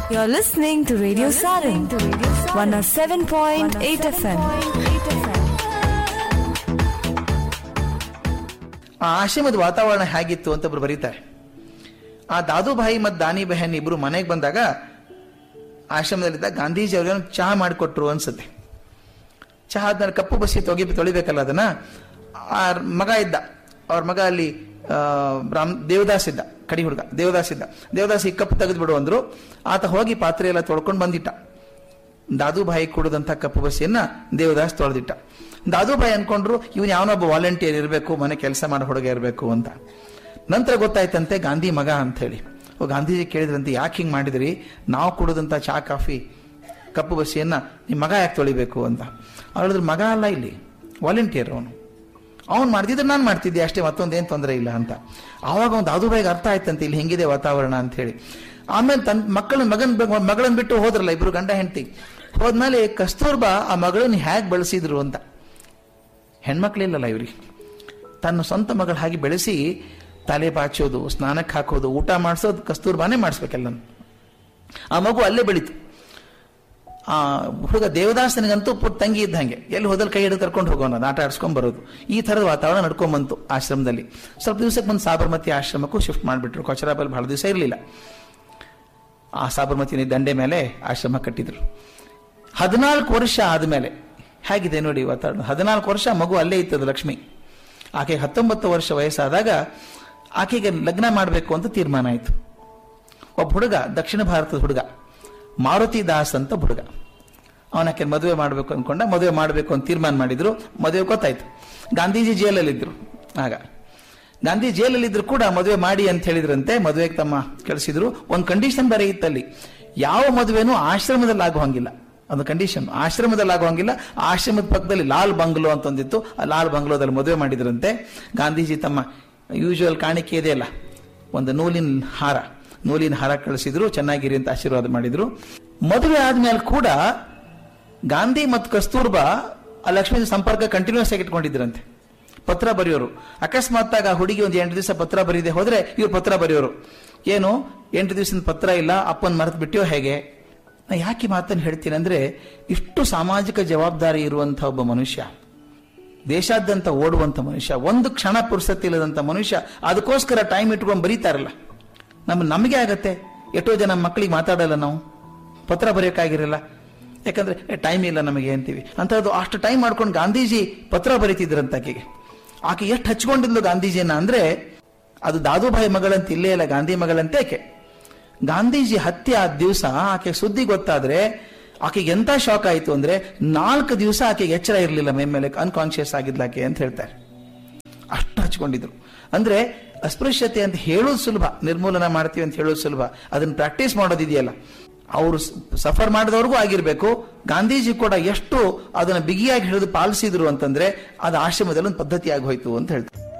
You're listening to Radio Sarin, 107.8 FM. ಆ ಆಶ್ರಮದ ವಾತಾವರಣ ಹೇಗಿತ್ತು ಅಂತ ಒಬ್ರು ಬರೀತಾರೆ ಆ ದಾದುಭಾಯಿ ಮತ್ತು ದಾನಿ ಬೆಹನ್ ಇಬ್ರು ಮನೆಗೆ ಬಂದಾಗ ಆಶ್ರಮದಲ್ಲಿದ್ದ ಗಾಂಧೀಜಿ ಅವ್ರಿಗೆ ಚಹಾ ಮಾಡಿಕೊಟ್ರು ಅನ್ಸುತ್ತೆ ಚಹಾ ಆದ್ಮೇಲೆ ಕಪ್ಪು ಬಸಿ ತೊಗಿ ತೊಳಿಬೇಕಲ್ಲ ಅದನ್ನ ಆ ಮಗ ಇದ್ದ ಅವ್ರ ಮಗ ಅಲ್ಲಿ ಆ, ರಾಮ್ ದೇವದಾಸ್ ಇದ್ದ ಕಡಿ ಹುಡುಗ ದೇವದಾಸ್ ಇದ್ದ ದೇವದಾಸ್ ಈ ಕಪ್ಪು ತೆಗೆದು ಬಿಡು ಅಂದ್ರು ಆತ ಹೋಗಿ ಪಾತ್ರೆ ಎಲ್ಲ ತೊಳ್ಕೊಂಡು ಬಂದಿಟ್ಟ ದಾದುಭಾಯಿ ಕುಡಿದಂಥ ಕಪ್ಪು ಬಸಿಯನ್ನ ದೇವದಾಸ್ ತೊಳೆದಿಟ್ಟ ದಾದುಭಾಯಿ ಅನ್ಕೊಂಡ್ರು ಇವನ್ ಯಾವನೊಬ್ಬ ವಾಲಂಟಿಯರ್ ಇರಬೇಕು ಮನೆ ಕೆಲಸ ಮಾಡೋ ಹುಡುಗ ಇರಬೇಕು ಅಂತ ನಂತರ ಗೊತ್ತಾಯ್ತಂತೆ ಗಾಂಧಿ ಮಗ ಅಂತ ಹೇಳಿ ಓ ಗಾಂಧೀಜಿ ಕೇಳಿದ್ರಂತೆ ಯಾಕೆ ಹಿಂಗೆ ಮಾಡಿದ್ರಿ ನಾವು ಕುಡಿದಂಥ ಚಹಾ ಕಾಫಿ ಕಪ್ಪು ಬಸಿಯನ್ನ ನಿಮ್ಮ ಮಗ ಯಾಕೆ ತೊಳಿಬೇಕು ಅಂತ ಅವ್ರು ಹೇಳಿದ್ರು ಮಗ ಅಲ್ಲ ಇಲ್ಲಿ ವಾಲಂಟಿಯರ್ ಅವನು ಅವ್ನು ಮಾಡ್ತಿದ್ರೆ ನಾನು ಮಾಡ್ತಿದ್ದೆ ಅಷ್ಟೇ ಮತ್ತೊಂದೇನು ತೊಂದರೆ ಇಲ್ಲ ಅಂತ ಆವಾಗ ಒಂದು ದಾದುಬಾಯಿಗೆ ಅರ್ಥ ಆಯ್ತಂತೆ ಇಲ್ಲಿ ಹೆಂಗಿದೆ ವಾತಾವರಣ ಅಂತ ಹೇಳಿ ಆಮೇಲೆ ತನ್ನ ಮಕ್ಕಳ ಮಗನ್ ಮಗಳನ್ನ ಬಿಟ್ಟು ಹೋದ್ರಲ್ಲ ಇಬ್ರು ಗಂಡ ಹೆಂಡತಿ ಹೋದ್ಮೇಲೆ ಕಸ್ತೂರ್ಬಾ ಆ ಮಗಳನ್ನ ಹೇಗೆ ಬೆಳೆಸಿದ್ರು ಅಂತ ಹೆಣ್ಮಕ್ಳಿಲ್ಲಲ್ಲ ಇವ್ರಿಗೆ ತನ್ನ ಸ್ವಂತ ಮಗಳ ಹಾಗೆ ಬೆಳೆಸಿ ತಲೆ ಬಾಚೋದು ಸ್ನಾನಕ್ಕೆ ಹಾಕೋದು ಊಟ ಮಾಡಿಸೋದು ಕಸ್ತೂರ್ಬಾನೇ ಮಾಡಿಸ್ಬೇಕೆಲ್ಲ ಆ ಮಗು ಅಲ್ಲೇ ಬೆಳೀತು ಆ ಹುಡುಗ ದೇವದಾಸನಿಗಂತೂ ಪುಟ್ಟ ತಂಗಿ ಇದ್ದಂಗೆ ಎಲ್ಲಿ ಹೋದಲ್ಲಿ ಕೈ ಹಿಡಿದು ಕರ್ಕೊಂಡು ಹೋಗೋಣ ಆಟ ಆಡ್ಸ್ಕೊಂಡ್ ಬರೋದು ಈ ಥರದ ವಾತಾವರಣ ನಡ್ಕೊಂಬಂತು ಆಶ್ರಮದಲ್ಲಿ ಸ್ವಲ್ಪ ದಿವಸಕ್ಕೆ ಬಂದು ಸಾಬರ್ಮತಿ ಆಶ್ರಮಕ್ಕೂ ಶಿಫ್ಟ್ ಮಾಡಿಬಿಟ್ರು ಕೊಚರಾಬಲ್ಲಿ ಬಹಳ ದಿವಸ ಇರಲಿಲ್ಲ ಆ ಸಾಬರ್ಮತಿ ದಂಡೆ ಮೇಲೆ ಆಶ್ರಮ ಕಟ್ಟಿದ್ರು ಹದಿನಾಲ್ಕು ವರ್ಷ ಆದಮೇಲೆ ಹೇಗಿದೆ ನೋಡಿ ವಾತಾವರಣ ಹದಿನಾಲ್ಕು ವರ್ಷ ಮಗು ಅಲ್ಲೇ ಇತ್ತದು ಲಕ್ಷ್ಮಿ ಆಕೆಗೆ ಹತ್ತೊಂಬತ್ತು ವರ್ಷ ವಯಸ್ಸಾದಾಗ ಆಕೆಗೆ ಲಗ್ನ ಮಾಡಬೇಕು ಅಂತ ತೀರ್ಮಾನ ಆಯಿತು ಒಬ್ಬ ಹುಡುಗ ದಕ್ಷಿಣ ಭಾರತದ ಹುಡುಗ ಮಾರುತಿ ದಾಸ್ ಅಂತ ಹುಡುಗ ಅವನಕ್ಕೆ ಮದುವೆ ಮಾಡಬೇಕು ಅನ್ಕೊಂಡ ಮದುವೆ ಮಾಡಬೇಕು ಅಂತ ತೀರ್ಮಾನ ಮಾಡಿದ್ರು ಮದುವೆ ಗೊತ್ತಾಯ್ತು ಗಾಂಧೀಜಿ ಜೈಲಲ್ಲಿದ್ದರು ಆಗ ಗಾಂಧಿ ಜೈಲಲ್ಲಿದ್ರು ಕೂಡ ಮದುವೆ ಮಾಡಿ ಅಂತ ಹೇಳಿದ್ರಂತೆ ಮದುವೆಗೆ ತಮ್ಮ ಕಳಿಸಿದ್ರು ಒಂದು ಕಂಡೀಷನ್ ಬೇರೆ ಇತ್ತಲ್ಲಿ ಯಾವ ಮದುವೆನೂ ಆಶ್ರಮದಲ್ಲಿ ಆಗೋ ಹಂಗಿಲ್ಲ ಒಂದು ಕಂಡೀಷನ್ ಆಶ್ರಮದಲ್ಲಿ ಆಗೋ ಹಂಗಿಲ್ಲ ಆಶ್ರಮದ ಪಕ್ಕದಲ್ಲಿ ಲಾಲ್ ಬಂಗ್ಲೋ ಅಂತ ಒಂದಿತ್ತು ಆ ಲಾಲ್ ಬಂಗ್ಲೋದಲ್ಲಿ ಮದುವೆ ಮಾಡಿದ್ರಂತೆ ಗಾಂಧೀಜಿ ತಮ್ಮ ಯೂಶುವಲ್ ಕಾಣಿಕೆ ಇದೆಯಲ್ಲ ಒಂದು ನೂಲಿನ ಹಾರ ನೂಲಿನ ಹಾರ ಕಳಿಸಿದ್ರು ಚೆನ್ನಾಗಿರಿ ಅಂತ ಆಶೀರ್ವಾದ ಮಾಡಿದ್ರು ಮದುವೆ ಆದ್ಮೇಲೆ ಕೂಡ ಗಾಂಧಿ ಮತ್ತು ಕಸ್ತೂರ್ಬಾ ಆ ಲಕ್ಷ್ಮೀ ಸಂಪರ್ಕ ಕಂಟಿನ್ಯೂಸ್ ಆಗಿ ಇಟ್ಕೊಂಡಿದ್ರಂತೆ ಪತ್ರ ಬರೆಯೋರು ಅಕಸ್ಮಾತ್ ಆಗ ಆ ಹುಡುಗಿ ಒಂದು ಎಂಟು ದಿವಸ ಪತ್ರ ಬರೀದೆ ಹೋದ್ರೆ ಇವ್ರು ಪತ್ರ ಬರೆಯೋರು ಏನು ಎಂಟು ದಿವಸದ ಪತ್ರ ಇಲ್ಲ ಅಪ್ಪನ ಮರೆತು ಬಿಟ್ಟಿಯೋ ಹೇಗೆ ನಾ ಯಾಕೆ ಮಾತನ್ನು ಹೇಳ್ತೀನಿ ಅಂದ್ರೆ ಇಷ್ಟು ಸಾಮಾಜಿಕ ಜವಾಬ್ದಾರಿ ಇರುವಂಥ ಒಬ್ಬ ಮನುಷ್ಯ ದೇಶಾದ್ಯಂತ ಓಡುವಂಥ ಮನುಷ್ಯ ಒಂದು ಕ್ಷಣ ಪುರ್ಸತಿ ಇಲ್ಲದಂಥ ಮನುಷ್ಯ ಅದಕ್ಕೋಸ್ಕರ ಟೈಮ್ ಇಟ್ಕೊಂಡು ಬರೀತಾರಲ್ಲ ನಮ್ಮ ನಮಗೆ ಆಗತ್ತೆ ಎಷ್ಟೋ ಜನ ಮಕ್ಕಳಿಗೆ ಮಾತಾಡಲ್ಲ ನಾವು ಪತ್ರ ಬರೆಯೋಕ್ಕಾಗಿರಲ್ಲ ಯಾಕಂದ್ರೆ ಟೈಮ್ ಇಲ್ಲ ನಮಗೆ ಅಂತೀವಿ ಅಂಥದ್ದು ಅಷ್ಟು ಟೈಮ್ ಮಾಡ್ಕೊಂಡು ಗಾಂಧೀಜಿ ಪತ್ರ ಬರೀತಿದ್ರಂತ ಆಕೆಗೆ ಆಕೆ ಎಷ್ಟು ಹಚ್ಕೊಂಡಿದ್ಲು ಗಾಂಧೀಜಿಯನ್ನ ಅಂದ್ರೆ ಅದು ದಾದುಭಾಯಿ ಮಗಳಂತ ಇಲ್ಲೇ ಇಲ್ಲ ಗಾಂಧಿ ಮಗಳಂತೆ ಆಕೆ ಗಾಂಧೀಜಿ ಹತ್ಯೆ ಆದ ದಿವಸ ಆಕೆ ಸುದ್ದಿ ಗೊತ್ತಾದ್ರೆ ಆಕೆಗೆ ಎಂತ ಶಾಕ್ ಆಯಿತು ಅಂದ್ರೆ ನಾಲ್ಕು ದಿವಸ ಆಕೆಗೆ ಎಚ್ಚರ ಇರಲಿಲ್ಲ ಮೇಲೆ ಅನ್ಕಾನ್ಶಿಯಸ್ ಆಗಿದ್ಲಾಕೆ ಅಂತ ಹೇಳ್ತಾರೆ ಅಷ್ಟು ಹಚ್ಕೊಂಡಿದ್ರು ಅಂದ್ರೆ ಅಸ್ಪೃಶ್ಯತೆ ಅಂತ ಹೇಳೋದು ಸುಲಭ ನಿರ್ಮೂಲನ ಮಾಡ್ತೀವಿ ಅಂತ ಹೇಳೋದು ಸುಲಭ ಅದನ್ನ ಪ್ರಾಕ್ಟೀಸ್ ಮಾಡೋದಿದೆಯಲ್ಲ ಅವರು ಸಫರ್ ಮಾಡಿದವ್ರಿಗೂ ಆಗಿರ್ಬೇಕು ಗಾಂಧೀಜಿ ಕೂಡ ಎಷ್ಟು ಅದನ್ನ ಬಿಗಿಯಾಗಿ ಹಿಡಿದು ಪಾಲಿಸಿದ್ರು ಅಂತಂದ್ರೆ ಅದು ಆಶ್ರಮದಲ್ಲಿ ಒಂದು ಪದ್ಧತಿ ಆಗಿ ಹೋಯ್ತು ಅಂತ ಹೇಳ್ತಾರೆ